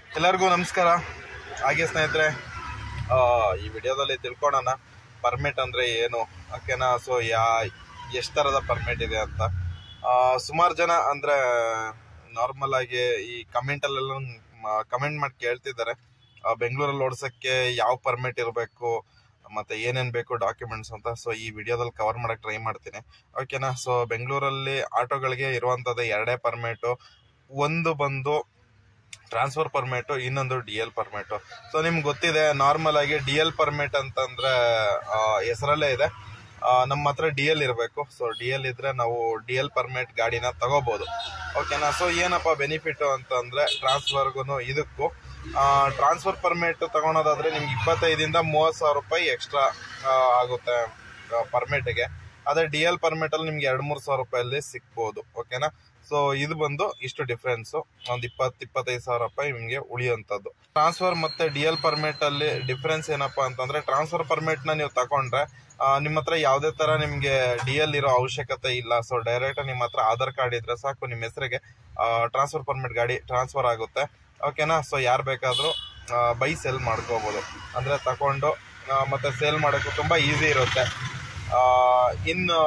ಎಲ್ಲರಿಗೂ ನಮಸ್ಕಾರ ಹಾಗೆ ಸ್ನೇಹಿತರೆ ಆ, ಈ ವಿಡಿಯೋದಲ್ಲಿ ತಿಳ್ಕೊಳೋಣ ಪರ್ಮಿಟ್ ಅಂದ್ರೆ ಏನು ಓಕೆನಾ ಸೊ ಯಾ ಎಷ್ಟು ಥರದ ಪರ್ಮಿಟ್ ಇದೆ ಅಂತ ಸುಮಾರು ಜನ ಅಂದ್ರೆ ನಾರ್ಮಲ್ ಆಗಿ ಈ ಕಮೆಂಟಲ್ಲೆಲ್ಲ ಕಮೆಂಟ್ ಮಾಡಿ ಕೇಳ್ತಿದ್ದಾರೆ ಆ, ಬೆಂಗಳೂರಲ್ಲಿ ಓಡ್ಸಕ್ಕೆ ಯಾವ ಪರ್ಮಿಟ್ ಇರಬೇಕು ಮತ್ತೆ ಏನೇನ್ ಬೇಕು ಡಾಕ್ಯುಮೆಂಟ್ಸ್ ಅಂತ ಸೊ ಈ ವಿಡಿಯೋದಲ್ಲಿ ಕವರ್ ಮಾಡಕ್ ಟ್ರೈ ಮಾಡ್ತೀನಿ ಓಕೆನಾ ಸೊ ಬೆಂಗಳೂರಲ್ಲಿ ಆಟೋಗಳಿಗೆ ಇರುವಂತದ್ದು ಎರಡೇ ಪರ್ಮಿಟ್ ಒಂದು ಬಂದು ಟ್ರಾನ್ಸ್ಫರ್ ಪರ್ಮಿಟ್ ಇನ್ನೊಂದು ಡಿ ಎಲ್ ಪರ್ಮಿಟ್ ಸೊ ನಿಮ್ಗೆ ಗೊತ್ತಿದೆ ನಾರ್ಮಲ್ ಆಗಿ ಡಿ ಎಲ್ ಪರ್ಮಿಟ್ ಅಂತಂದ್ರೆ ಹೆಸರಲ್ಲೇ ಇದೆ ಆ, ನಮ್ಮ ಹತ್ರ ಡಿ ಎಲ್ ಇರಬೇಕು ಸೊ ಡಿ ಎಲ್ ಇದ್ರೆ ನಾವು ಡಿ ಎಲ್ ಪರ್ಮಿಟ್ ಗಾಡಿನ ತಗೋಬಹುದು ಓಕೆನಾ ಸೊ ಏನಪ್ಪ ಬೆನಿಫಿಟ್ ಅಂತಂದ್ರೆ ಟ್ರಾನ್ಸ್ಫರ್ಗೂ ಇದಕ್ಕೂ ಟ್ರಾನ್ಸ್ಫರ್ ಪರ್ಮಿಟ್ ತಗೊಳೋದಾದ್ರೆ ನಿಮ್ಗೆ ಇಪ್ಪತ್ತೈದಿಂದ ಮೂವತ್ತು ಸಾವಿರ ರೂಪಾಯಿ ಎಕ್ಸ್ಟ್ರಾ ಆಗುತ್ತೆ ಪರ್ಮಿಟ್ಗೆ ಅದೇ ಡಿ ಎಲ್ ಪರ್ಮಿಟ್ ಅಲ್ಲಿ ನಿಮ್ಗೆ ಎರಡ್ ಮೂರ್ ಸಾವಿರ ರೂಪಾಯಲ್ಲಿ ಸಿಕ್ಬೋದು ಓಕೆನಾ ಸೊ ಇದು ಬಂದು ಇಷ್ಟು ಡಿಫ್ರೆನ್ಸ್ ಒಂದ್ ಇಪ್ಪತ್ ಇಪ್ಪತ್ತೈದು ಸಾವಿರ ರೂಪಾಯಿ ನಿಮ್ಗೆ ಉಳಿಯುವಂತದ್ದು ಟ್ರಾನ್ಸ್ಫರ್ ಮತ್ತೆ ಡಿ ಎಲ್ ಪರ್ಮಿಟ್ ಅಲ್ಲಿ ಡಿಫ್ರೆನ್ಸ್ ಏನಪ್ಪಾ ಅಂತಂದ್ರೆ ಟ್ರಾನ್ಸ್ಫರ್ ಪರ್ಮಿಟ್ ನ ನೀವು ತಗೊಂಡ್ರೆ ಆ, ನಿಮ್ಮ ಹತ್ರ ಯಾವ್ದೇ ತರ ನಿಮ್ಗೆ ಡಿ ಎಲ್ ಇರೋ ಅವಶ್ಯಕತೆ ಇಲ್ಲ ಸೊ ಡೈರೆಕ್ಟ್ ನಿಮ್ಮ ಹತ್ರ ಆಧಾರ್ ಕಾರ್ಡ್ ಇದ್ರೆ ಸಾಕು ನಿಮ್ಮ ಹೆಸರಿಗೆ ಟ್ರಾನ್ಸ್ಫರ್ ಪರ್ಮಿಟ್ ಗಾಡಿ ಟ್ರಾನ್ಸ್ಫರ್ ಆಗುತ್ತೆ ಓಕೆನಾ ಸೊ ಯಾರು ಬೇಕಾದ್ರೂ ಬೈ ಸೆಲ್ ಮಾಡ್ಕೋಬಹುದು ಅಂದ್ರೆ ತಕೊಂಡು ಆ, ಮತ್ತೆ ಸೇಲ್ ಮಾಡೋಕ್ಕೂ ತುಂಬಾ ಈಸಿ ಇರುತ್ತೆ ಆ, ಇನ್ನು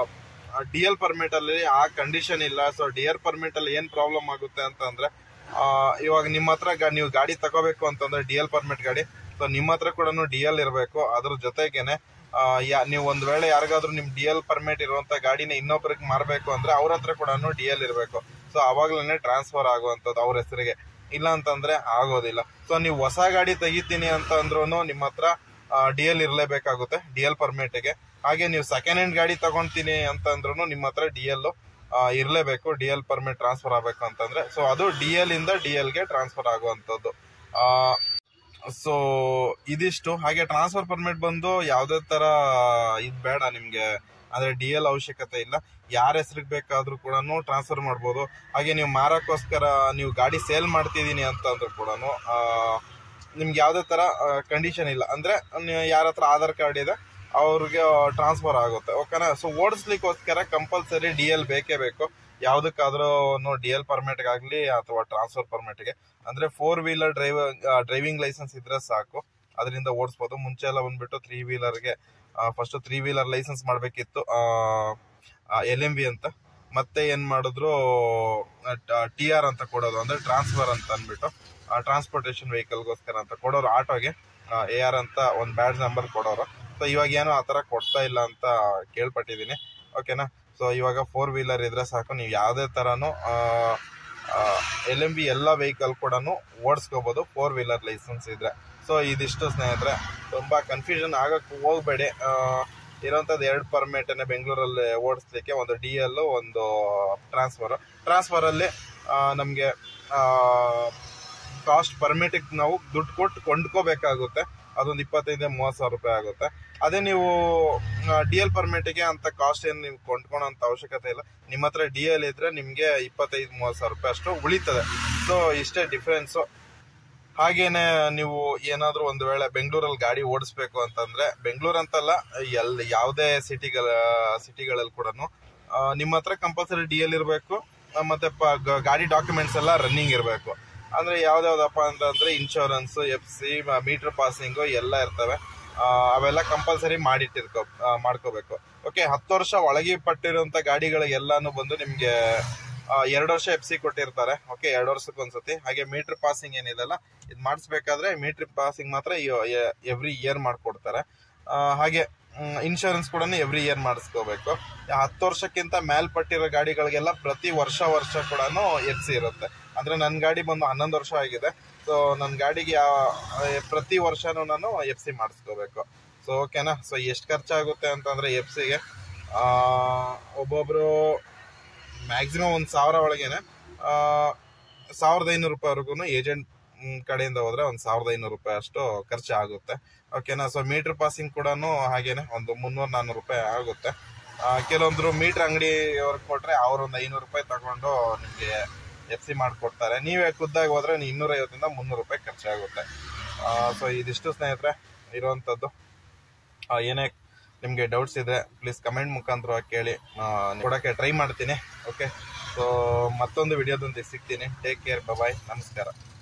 ಡಿ ಎಲ್ ಪರ್ಮಿಟ್ ಅಲ್ಲಿ ಆ ಕಂಡೀಷನ್ ಇಲ್ಲ ಸೊ ಡಿ ಎಲ್ ಪರ್ಮಿಟ್ ಅಲ್ಲಿ ಏನ್ ಪ್ರಾಬ್ಲಮ್ ಆಗುತ್ತೆ ಅಂತಂದ್ರೆ ಆ, ಇವಾಗ ನಿಮ್ಮ ಹತ್ರ ಗಾ- ನೀವು ಗಾಡಿ ತಗೋಬೇಕು ಅಂತಂದ್ರೆ ಡಿ ಎಲ್ ಪರ್ಮಿಟ್ ಗಾಡಿ ಸೊ ನಿಮ್ಮ ಹತ್ರ ಕೂಡ ಡಿ ಎಲ್ ಇರಬೇಕು ಅದ್ರ ಜೊತೆಗೇನೆ ಆ, ಯಾ- ನೀವು ಒಂದ್ ವೇಳೆ ಯಾರಿಗಾದ್ರೂ ನಿಮ್ ಡಿ ಎಲ್ ಪರ್ಮಿಟ್ ಇರುವಂತ ಗಾಡಿನ ಇನ್ನೊಬ್ರಿಗೆ ಮಾರ್ಬೇಕು ಅಂದ್ರೆ ಅವ್ರ ಹತ್ರ ಕೂಡ ಡಿ ಎಲ್ ಇರಬೇಕು ಸೊ ಅವಾಗ್ಲೇನೆ ಟ್ರಾನ್ಸ್ಫರ್ ಆಗುವಂತದ್ದು ಅವ್ರ ಹೆಸರಿಗೆ ಇಲ್ಲ ಅಂತಂದ್ರೆ ಆಗೋದಿಲ್ಲ ಸೊ ನೀವು ಹೊಸ ಗಾಡಿ ತೆಗಿತೀನಿ ಅಂತ ಅಂದ್ರೂ ನಿಮ್ಮ ಹತ್ರ ಡಿ ಎಲ್ ಇರಲೇಬೇಕಾಗುತ್ತೆ ಡಿ ಎಲ್ ಪರ್ಮಿಟ್ಗೆ ಹಾಗೆ ನೀವು ಸೆಕೆಂಡ್ ಹ್ಯಾಂಡ್ ಗಾಡಿ ತಗೊಂತೀನಿ ಅಂತ ಅಂದ್ರೂ ನಿಮ್ಮ ಹತ್ರ ಡಿ ಎಲ್ ಇರಲೇಬೇಕು ಡಿ ಎಲ್ ಪರ್ಮಿಟ್ ಟ್ರಾನ್ಸ್ಫರ್ ಆಗಬೇಕು ಅಂತಂದ್ರೆ ಸೊ ಅದು ಡಿ ಎಲ್ ಇಂದ ಡಿ ಎಲ್ಗೆ ಟ್ರಾನ್ಸ್ಫರ್ ಆಗುವಂತದ್ದು ಸೊ ಇದಿಷ್ಟು ಹಾಗೆ ಟ್ರಾನ್ಸ್ಫರ್ ಪರ್ಮಿಟ್ ಬಂದು ಯಾವ್ದೇ ತರ ಇದ್ ಬೇಡ ನಿಮ್ಗೆ ಅಂದ್ರೆ ಡಿ ಎಲ್ ಅವಶ್ಯಕತೆ ಇಲ್ಲ ಯಾರ ಹೆಸರಿಗೆ ಬೇಕಾದ್ರೂ ಕೂಡ ಟ್ರಾನ್ಸ್ಫರ್ ಮಾಡ್ಬೋದು ಹಾಗೆ ನೀವು ಮಾರಕ್ಕೋಸ್ಕರ ನೀವು ಗಾಡಿ ಸೇಲ್ ಮಾಡ್ತಿದೀನಿ ಅಂತ ಅಂದ್ರೂ ಕೂಡ ನಿಮ್ಗೆ ಯಾವ್ದೇ ತರ ಕಂಡೀಷನ್ ಇಲ್ಲ ಅಂದ್ರೆ ಯಾರ ಹತ್ರ ಆಧಾರ್ ಕಾರ್ಡ್ ಇದೆ ಅವ್ರಿಗೆ ಟ್ರಾನ್ಸ್ಫರ್ ಆಗುತ್ತೆ ಓಕೆನಾ ಸೊ ಓಡಿಸ್ಲಿಕ್ಕೋಸ್ಕರ ಕಂಪಲ್ಸರಿ ಡಿ ಎಲ್ ಬೇಕೇ ಬೇಕು ಯಾವ್ದಕ್ಕಾದ್ರೂ ಡಿ ಎಲ್ ಪರ್ಮಿಟ್ ಆಗ್ಲಿ ಅಥವಾ ಟ್ರಾನ್ಸ್ಫರ್ ಪರ್ಮಿಟ್ಗೆ ಅಂದ್ರೆ four wheeler drive driving licence ಇದ್ರೆ ಸಾಕು ಅದರಿಂದ ಓಡಿಸ್ಬೋದು ಮುಂಚೆ ಎಲ್ಲ ಬಂದ್ಬಿಟ್ಟು ತ್ರೀ ವೀಲರ್ಗೆ ಫಸ್ಟ್ ತ್ರೀ ವೀಲರ್ ಲೈಸೆನ್ಸ್ ಮಾಡ್ಬೇಕಿತ್ತು ಎಲ್ ಎಂ ಬಿ ಅಂತ ಮತ್ತೆ ಏನ್ ಮಾಡಿದ್ರು ಟಿ ಆರ್ ಅಂತ ಕೊಡೋದು ಅಂದ್ರೆ ಟ್ರಾನ್ಸ್ಫರ್ ಅಂತ ಅಂದ್ಬಿಟ್ಟು ಟ್ರಾನ್ಸ್ಪೋರ್ಟೇಷನ್ ವೆಹಿಕಲ್ಗೋಸ್ಕರ ಅಂತ ಕೊಡೋರು ಆಟೋಗೆ ಎ ಆರ್ ಅಂತ ಒಂದ್ ಬ್ಯಾಡ್ಜ್ ನಂಬರ್ ಕೊಡೋರು ಸೊ ಇವಾಗ ಏನೋ ಆತರ ಕೊಡ್ತಾ ಇಲ್ಲ ಅಂತ ಕೇಳ್ಪಟ್ಟಿದೀನಿ ಓಕೆನಾ ಸೊ ಇವಾಗ ಫೋರ್ ವೀಲರ್ ಇದ್ರೆ ಸಾಕು ನೀವು ಯಾವ್ದೇ ತರನು ಎಲ್ ಎಂ ಬಿ ಎಲ್ಲ ವೆಹಿಕಲ್ ಕೂಡ ಓಡಿಸ್ಕೋಬಹುದು ಫೋರ್ ವೀಲರ್ ಲೈಸೆನ್ಸ್ ಇದ್ರೆ ಸೊ ಇದಿಷ್ಟು ಸ್ನೇಹಿತರೆ ತುಂಬಾ ಕನ್ಫ್ಯೂಷನ್ ಆಗಕ್ ಹೋಗ್ಬೇಡಿ ಆ, ಇರೋಂಥದ್ದು ಎರಡು ಪರ್ಮಿಟ್ ಬೆಂಗಳೂರಲ್ಲಿ ಓಡಿಸ್ಲಿಕ್ಕೆ ಒಂದು ಡಿ ಎಲ್ ಒಂದು ಟ್ರಾನ್ಸ್ಫರ್ ಟ್ರಾನ್ಸ್ಫರ್ ಅಲ್ಲಿ ಆ, ನಮ್ಗೆ ಕಾಸ್ಟ್ ಪರ್ಮಿಟ್ ನಾವು ದುಡ್ಡು ಕೊಟ್ಟು ಕೊಂಡ್ಕೋಬೇಕಾಗುತ್ತೆ ಅದೊಂದು ಇಪ್ಪತ್ತೈದು ಮೂವತ್ತು ಸಾವಿರ ರೂಪಾಯಿ ಆಗುತ್ತೆ ಅದೇ ನೀವು ಡಿ ಎಲ್ ಪರ್ಮಿಟ್ಗೆ ಅಂತ ಕಾಸ್ಟ್ ಏನು ನೀವು ಕೊಂಡ್ಕೊಳೋಂತ ಅವಶ್ಯಕತೆ ಇಲ್ಲ ನಿಮ್ಮ ಹತ್ರ ಡಿ ಎಲ್ ಇದ್ರೆ ನಿಮ್ಗೆ ಇಪ್ಪತ್ತೈದು ಮೂವತ್ತು ಸಾವಿರ ರೂಪಾಯಿ ಅಷ್ಟು ಉಳಿತದೆ ಸೊ ಇಷ್ಟೇ ಡಿಫ್ರೆನ್ಸ್ ಹಾಗೇನೆ ನೀವು ಏನಾದ್ರೂ ಒಂದು ವೇಳೆ ಬೆಂಗಳೂರಲ್ಲಿ ಗಾಡಿ ಓಡಿಸ್ಬೇಕು ಅಂತಂದ್ರೆ ಬೆಂಗಳೂರು ಅಂತಲ್ಲ ಎಲ್ ಯಾವುದೇ ಸಿಟಿಗಳ ಸಿಟಿಗಳಲ್ಲಿ ಕೂಡ ನಿಮ್ಮ ಹತ್ರ ಕಂಪಲ್ಸರಿ ಡಿ ಎಲ್ ಇರಬೇಕು ಮತ್ತೆ ಪ- ಗ- ಗಾಡಿ ಡಾಕ್ಯುಮೆಂಟ್ಸ್ ಎಲ್ಲ ರನ್ನಿಂಗ್ ಇರಬೇಕು ಅಂದ್ರೆ ಯಾವ್ದಾವ್ದಪ್ಪ ಅಂತಂದ್ರೆ insurance F C meter passing ಎಲ್ಲ ಇರ್ತವೆ ಆ, ಅವೆಲ್ಲ ಕಂಪಲ್ಸರಿ ಮಾಡಿಟ್ಟಿರ್ಕೋ ಆ, ಮಾಡ್ಕೋಬೇಕು ಓಕೆ ಹತ್ತು ವರ್ಷ ಒಳಗೆ ಪಟ್ಟಿರುವಂತ ಗಾಡಿಗಳಿಗೆಲ್ಲಾನು ಬಂದು ನಿಮ್ಗೆ ಎರಡು ವರ್ಷ ಎಫ್ ಸಿ ಕೊಟ್ಟಿರ್ತಾರೆ ಓಕೆ ಎರಡು ವರ್ಷಕ್ಕೆ ಒಂದ್ಸತಿ ಹಾಗೆ ಮೀಟರ್ ಪಾಸಿಂಗ್ ಏನಿದೆಲ್ಲ ಇದು ಮಾಡಿಸ್ಬೇಕಾದ್ರೆ ಮೀಟರ್ ಪಾಸಿಂಗ್ ಮಾತ್ರ ಎವ್ರಿ ಇಯರ್ ಮಾಡ್ಕೊಡ್ತಾರೆ ಆ, ಹಾಗೆ ಇನ್ಶೂರೆನ್ಸ್ ಕೂಡ ಎವ್ರಿ ಇಯರ್ ಮಾಡಿಸ್ಕೋಬೇಕು ಹತ್ತು ವರ್ಷಕ್ಕಿಂತ ಮೇಲ್ಪಟ್ಟಿರೋ ಗಾಡಿಗಳಿಗೆಲ್ಲ ಪ್ರತಿ ವರ್ಷ ವರ್ಷ ಕೂಡ ಎಫ್ ಸಿ ಇರುತ್ತೆ ಅಂದ್ರೆ ನನ್ನ ಗಾಡಿ ಬಂದು ಹನ್ನೊಂದು ವರ್ಷ ಆಗಿದೆ ಸೊ ನನ್ನ ಗಾಡಿಗೆ ಯಾವ- ಪ್ರತಿ ವರ್ಷನೂ ನಾನು ಎಫ್ ಸಿ ಮಾಡಿಸ್ಕೋಬೇಕು ಸೊ ಓಕೆನಾ ಸೊ ಎಷ್ಟು ಖರ್ಚಾಗುತ್ತೆ ಅಂತಂದ್ರೆ ಎಫ್ ಸಿಗೆ ಒಬ್ಬೊಬ್ರು ಮ್ಯಾಕ್ಸಿಮಮ್ ಒಂದು ಸಾವಿರ ಒಳಗೇನೆ ಆ, ಸಾವಿರದ ಐನೂರು ರೂಪಾಯಿವರೆಗೂ ಏಜೆಂಟ್ ಕಡೆಯಿಂದ ಹೋದ್ರೆ ಒಂದು ಸಾವಿರದ ಐನೂರು ರೂಪಾಯಿ ಅಷ್ಟು ಖರ್ಚು ಆಗುತ್ತೆ ಓಕೆನಾ ಸೊ ಮೀಟರ್ ಪಾಸಿಂಗ್ ಕೂಡ ಹಾಗೇನೆ ಒಂದು ಮುನ್ನೂರು ನಾನ್ನೂರು ರೂಪಾಯಿ ಆಗುತ್ತೆ ಆ, ಕೆಲವೊಂದ್ರು ಮೀಟರ್ ಅಂಗಡಿ ಅವ್ರಿಗೆ ಕೊಟ್ರೆ ಅವ್ರೊಂದು ಐನೂರು ರೂಪಾಯಿ ತಗೊಂಡು ನಿಮಗೆ ಎಫ್ ಸಿ ಮಾಡಿಕೊಡ್ತಾರೆ ನೀವೇ ಖುದ್ದಾಗಿ ಹೋದ್ರೆ ಇನ್ನೂರ ಐವತ್ತರಿಂದ ಮುನ್ನೂರು ರೂಪಾಯಿ ಖರ್ಚಾಗುತ್ತೆ ಸೊ ಇದಿಷ್ಟು ಸ್ನೇಹಿತರೆ ಇರುವಂತದ್ದು ಆ, ಏನೇ ನಿಮಗೆ ಡೌಟ್ಸ್ ಇದ್ರೆ ಪ್ಲೀಸ್ ಕಮೆಂಟ್ ಮುಖಾಂತರ ಕೇಳಿ ಆ, ಕೊಡಕ್ಕೆ ಟ್ರೈ ಮಾಡ್ತೀನಿ ಓಕೆ ಸೊ ಮತ್ತೊಂದು ವಿಡಿಯೋದೊಂದಿಗೆ ಸಿಗ್ತೀನಿ ಟೇಕ್ ಕೇರ್ ಬಾಯ್ ನಮಸ್ಕಾರ